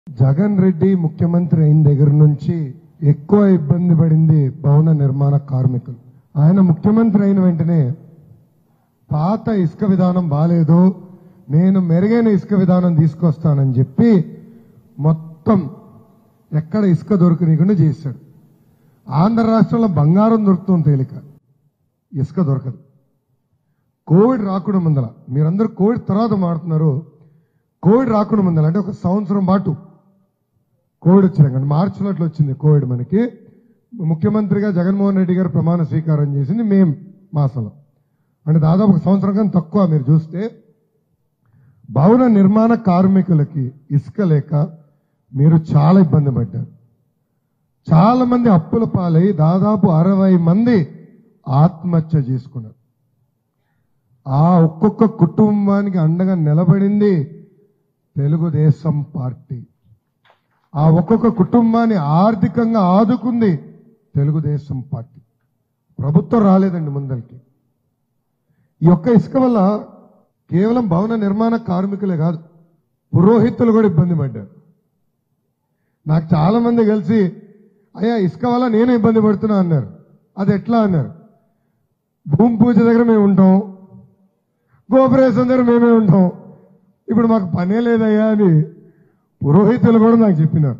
జగన్ రెడ్డి ముఖ్యమంత్రి అయిన దగ్గర నుంచి ఎక్కువ ఇబ్బంది పడింది భవన నిర్మాణ కార్మికులు ఆయన ముఖ్యమంత్రి అయిన వెంటనే పాత ఇసుక విధానం బాలేదు నేను మెరుగైన ఇసుక విధానం తీసుకొస్తానని చెప్పి మొత్తం ఎక్కడ ఇసుక దొరకనీయకుండా చేశాడు ఆంధ్ర రాష్ట్రంలో బంగారం దొరుకుతుంది తేలిక ఇసుక దొరకదు కోవిడ్ రాకుండా ముందల మీరందరూ కోవిడ్ తర్వాత మాడుతున్నారు కోవిడ్ రాకుండా ముందల అంటే ఒక సంవత్సరం పాటు కోవిడ్ వచ్చినాక మార్చిలో అట్లా వచ్చింది కోవిడ్ మనకి ముఖ్యమంత్రిగా జగన్మోహన్ రెడ్డి గారు ప్రమాణ స్వీకారం చేసింది మేం మాసంలో అంటే దాదాపు ఒక సంవత్సరం కన్నా తక్కువ మీరు చూస్తే భవన నిర్మాణ కార్మికులకి ఇసుక లేక మీరు చాలా ఇబ్బంది పడ్డారు చాలా మంది అప్పుల పాలై దాదాపు అరవై మంది ఆత్మహత్య చేసుకున్నారు ఆ ఒక్కొక్క కుటుంబానికి అండగా నిలబడింది తెలుగుదేశం పార్టీ ఆ ఒక్కొక్క కుటుంబాన్ని ఆర్థికంగా ఆదుకుంది తెలుగుదేశం పార్టీ ప్రభుత్వం రాలేదండి ముందరికి ఈ ఒక్క ఇసుక వల్ల కేవలం భవన నిర్మాణ కార్మికులే కాదు పురోహితులు కూడా ఇబ్బంది పడ్డారు నాకు చాలా మంది కలిసి అయ్యా ఇసుక వల్ల నేను ఇబ్బంది పడుతున్నా అన్నారు అది ఎట్లా అన్నారు భూమి పూజ దగ్గర మేము ఉంటాం గోపురేశం దగ్గర మేమే ఉంటాం ఇప్పుడు మాకు పనే లేదయ్యా అని పురోహితులు కూడా నాకు చెప్పినారు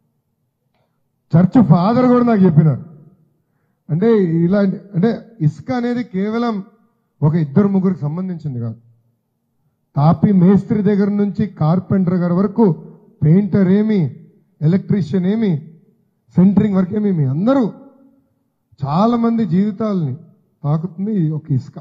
చర్చ్ ఫాదర్ కూడా నాకు చెప్పినారు అంటే ఇలాంటి అంటే ఇసుక అనేది కేవలం ఒక ఇద్దరు ముగ్గురికి సంబంధించింది కాదు తాపి మేస్త్రి దగ్గర నుంచి కార్పెంటర్ గారి వరకు పెయింటర్ ఏమి ఎలక్ట్రీషియన్ ఏమి సెంటరింగ్ వర్క్ ఏమి మీ అందరూ చాలా మంది జీవితాలని తాకుతుంది ఈ ఒక ఇసుక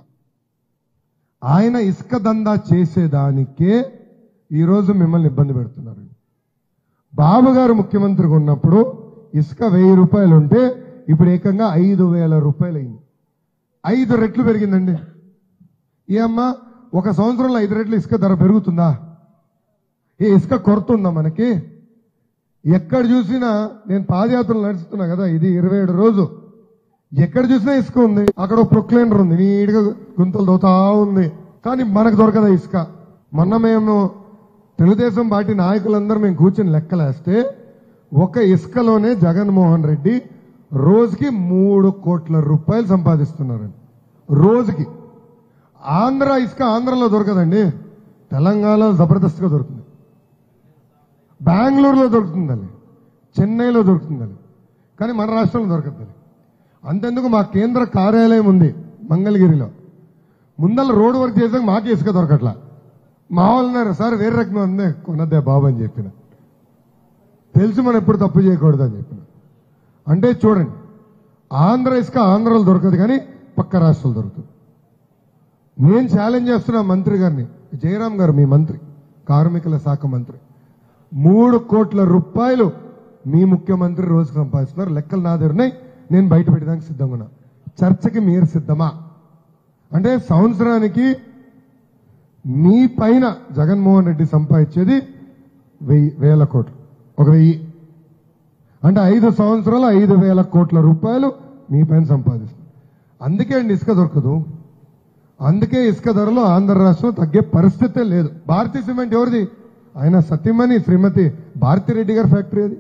ఆయన ఇసుక దందా చేసేదానికే ఈరోజు మిమ్మల్ని ఇబ్బంది పెడుతున్నారండి బాబు గారు ముఖ్యమంత్రిగా ఉన్నప్పుడు ఇసుక వెయ్యి రూపాయలు ఉంటే ఇప్పుడు ఏకంగా ఐదు వేల రూపాయలు అయింది ఐదు రెట్లు పెరిగిందండి ఏ అమ్మా ఒక సంవత్సరంలో ఐదు రెట్లు ఇసుక ధర పెరుగుతుందా ఈ ఇసుక కొరత ఉందా మనకి ఎక్కడ చూసినా నేను పాదయాత్రలు నడుస్తున్నా కదా ఇది ఇరవై ఏడు రోజు ఎక్కడ చూసినా ఇసుక ఉంది అక్కడ ఒక ప్రొక్లైనర్ ఉంది నీట్గా గుంతలు దోతా ఉంది కానీ మనకు దొరకదా ఇసుక మొన్న మేము తెలుగుదేశం పార్టీ నాయకులందరూ మేము కూర్చొని లెక్కలేస్తే ఒక ఇసుకలోనే జగన్మోహన్ రెడ్డి రోజుకి మూడు కోట్ల రూపాయలు సంపాదిస్తున్నారండి రోజుకి ఆంధ్ర ఇసుక ఆంధ్రలో దొరకదండి తెలంగాణలో జబర్దస్త్గా దొరుకుతుంది బెంగళూరులో దొరుకుతుందండి చెన్నైలో దొరుకుతుందండి కానీ మన రాష్ట్రంలో దొరకదండి అంతెందుకు మా కేంద్ర కార్యాలయం ఉంది మంగళగిరిలో ముందల రోడ్డు వర్క్ చేసాక మాకే ఇసుక దొరకట్లా మా వాళ్ళు అన్నారు సార్ వేరే రకం ఉందే కొనద్దే బాబు అని చెప్పిన తెలిసి మనం ఎప్పుడు తప్పు చేయకూడదు అని చెప్పిన అంటే చూడండి ఆంధ్ర ఇసుక ఆంధ్రలో దొరకదు కానీ పక్క రాష్ట్రాలు దొరుకుతుంది నేను ఛాలెంజ్ చేస్తున్నా మంత్రి గారిని జయరాం గారు మీ మంత్రి కార్మికుల శాఖ మంత్రి మూడు కోట్ల రూపాయలు మీ ముఖ్యమంత్రి రోజుకు సంపాదిస్తున్నారు లెక్కలు నా దగ్గర ఉన్నాయి నేను బయట పెట్టడానికి సిద్ధంగా ఉన్నా చర్చకి మీరు సిద్ధమా అంటే సంవత్సరానికి మీ పైన జగన్మోహన్ రెడ్డి సంపాదించేది వెయ్యి వేల కోట్లు ఒక వెయ్యి అంటే ఐదు సంవత్సరాలు ఐదు వేల కోట్ల రూపాయలు మీ పైన సంపాదిస్తారు అందుకే అండి ఇసుక దొరకదు అందుకే ఇసుక ధరలు ఆంధ్ర రాష్ట్రం తగ్గే పరిస్థితే లేదు భారతీయ సిమెంట్ ఎవరిది ఆయన సత్యమణి శ్రీమతి భారతిరెడ్డి గారి ఫ్యాక్టరీ అది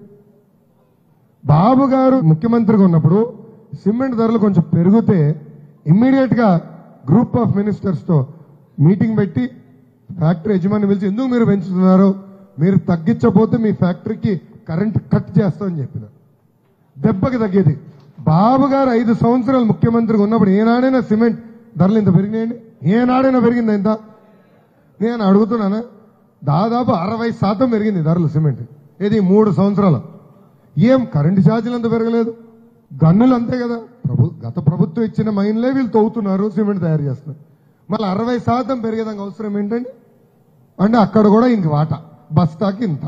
బాబు గారు ముఖ్యమంత్రిగా ఉన్నప్పుడు సిమెంట్ ధరలు కొంచెం పెరిగితే ఇమ్మీడియట్ గా గ్రూప్ ఆఫ్ మినిస్టర్స్ తో మీటింగ్ పెట్టి ఫ్యాక్టరీ యజమాని పిలిచి ఎందుకు మీరు పెంచుతున్నారు మీరు తగ్గించకపోతే మీ ఫ్యాక్టరీకి కరెంట్ కట్ చేస్తామని చెప్పినారు దెబ్బకి తగ్గేది బాబు గారు ఐదు సంవత్సరాలు ముఖ్యమంత్రిగా ఉన్నప్పుడు ఏనాడైనా సిమెంట్ ధరలు ఇంత పెరిగినాయండి ఏనాడైనా పెరిగిందా ఇంత నేను అడుగుతున్నానా దాదాపు అరవై శాతం పెరిగింది ధరలు సిమెంట్ ఇది మూడు సంవత్సరాలు ఏం కరెంటు ఛార్జీలు అంత పెరగలేదు గన్నులు అంతే కదా ప్రభు గత ప్రభుత్వం ఇచ్చిన మైన్లే వీళ్ళు తవ్వుతున్నారు సిమెంట్ తయారు చేస్తున్నారు మళ్ళీ అరవై శాతం పెరిగేదానికి అవసరం ఏంటండి అంటే అక్కడ కూడా ఇంక వాటా బస్తాకి ఇంత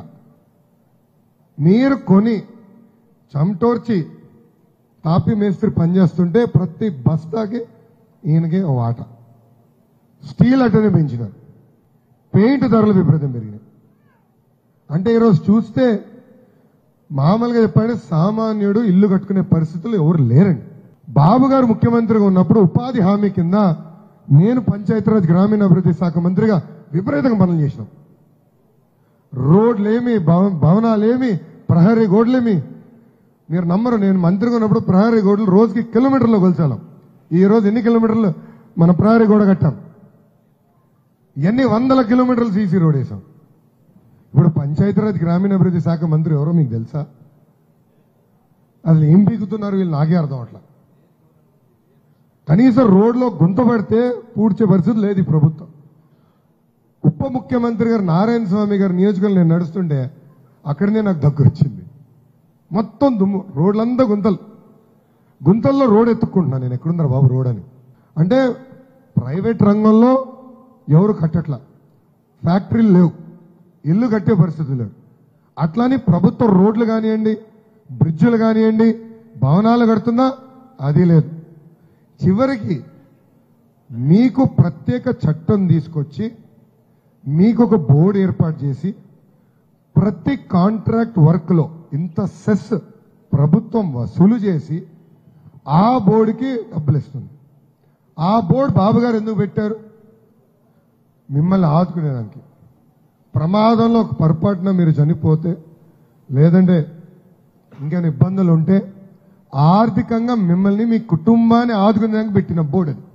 మీరు కొని చమటోర్చి తాపి మేస్త్రి పనిచేస్తుంటే ప్రతి బస్తాకి ఈయనకి ఓ వాటా స్టీల్ అట్టనే పెంచినారు పెయింట్ ధరలు విపరీతం పెరిగినాయి అంటే ఈరోజు చూస్తే మామూలుగా చెప్పండి సామాన్యుడు ఇల్లు కట్టుకునే పరిస్థితులు ఎవరు లేరండి బాబు గారు ముఖ్యమంత్రిగా ఉన్నప్పుడు ఉపాధి హామీ కింద నేను పంచాయతీరాజ్ గ్రామీణాభివృద్ధి శాఖ మంత్రిగా విపరీతంగా పనులు చేసినాం రోడ్లేమి భవ- భవనాలేమి ప్రహరీ గోడలేమి మీరు నమ్మరు నేను మంత్రిగా ఉన్నప్పుడు ప్రహరీ గోడలు రోజుకి కిలోమీటర్లో కొలిచాం ఈ రోజు ఎన్ని కిలోమీటర్లు మన ప్రహరీ గోడ కట్టాం ఎన్ని వందల కిలోమీటర్లు సీసీ రోడ్ వేసాం ఇప్పుడు పంచాయతీరాజ్ గ్రామీణాభివృద్ధి శాఖ మంత్రి ఎవరో మీకు తెలుసా అసలు ఏం పీకుతున్నారు వీళ్ళు నాకే అర్థం అట్లా కనీసం రోడ్లో గుంత పడితే పూడ్చే పరిస్థితి లేదు ఈ ప్రభుత్వం ఉప ముఖ్యమంత్రి గారు నారాయణ స్వామి గారు నియోజకవర్గం నేను నడుస్తుంటే అక్కడనే నాకు దగ్గు వచ్చింది మొత్తం దుమ్ము రోడ్లంతా గుంతలు గుంతల్లో రోడ్ ఎత్తుక్కుంటున్నాను నేను ఎక్కడున్నారు బాబు రోడ్ అని అంటే ప్రైవేట్ రంగంలో ఎవరు కట్టట్లా ఫ్యాక్టరీలు లేవు ఇల్లు కట్టే పరిస్థితి లేవు అట్లాని ప్రభుత్వ రోడ్లు కానివ్వండి బ్రిడ్జులు కానివ్వండి భవనాలు కడుతుందా అది లేదు చివరికి మీకు ప్రత్యేక చట్టం తీసుకొచ్చి మీకు ఒక బోర్డు ఏర్పాటు చేసి ప్రతి కాంట్రాక్ట్ వర్క్ లో ఇంత సెస్ ప్రభుత్వం వసూలు చేసి ఆ బోర్డుకి డబ్బులు ఇస్తుంది ఆ బోర్డు బాబు గారు ఎందుకు పెట్టారు మిమ్మల్ని ఆదుకునేదానికి ప్రమాదంలో ఒక పొరపాటున మీరు చనిపోతే లేదంటే ఇంకేమైనా ఇబ్బందులు ఉంటే ఆర్థికంగా మిమ్మల్ని మీ కుటుంబాన్ని ఆదుకునేదానికి పెట్టిన బోర్డు అది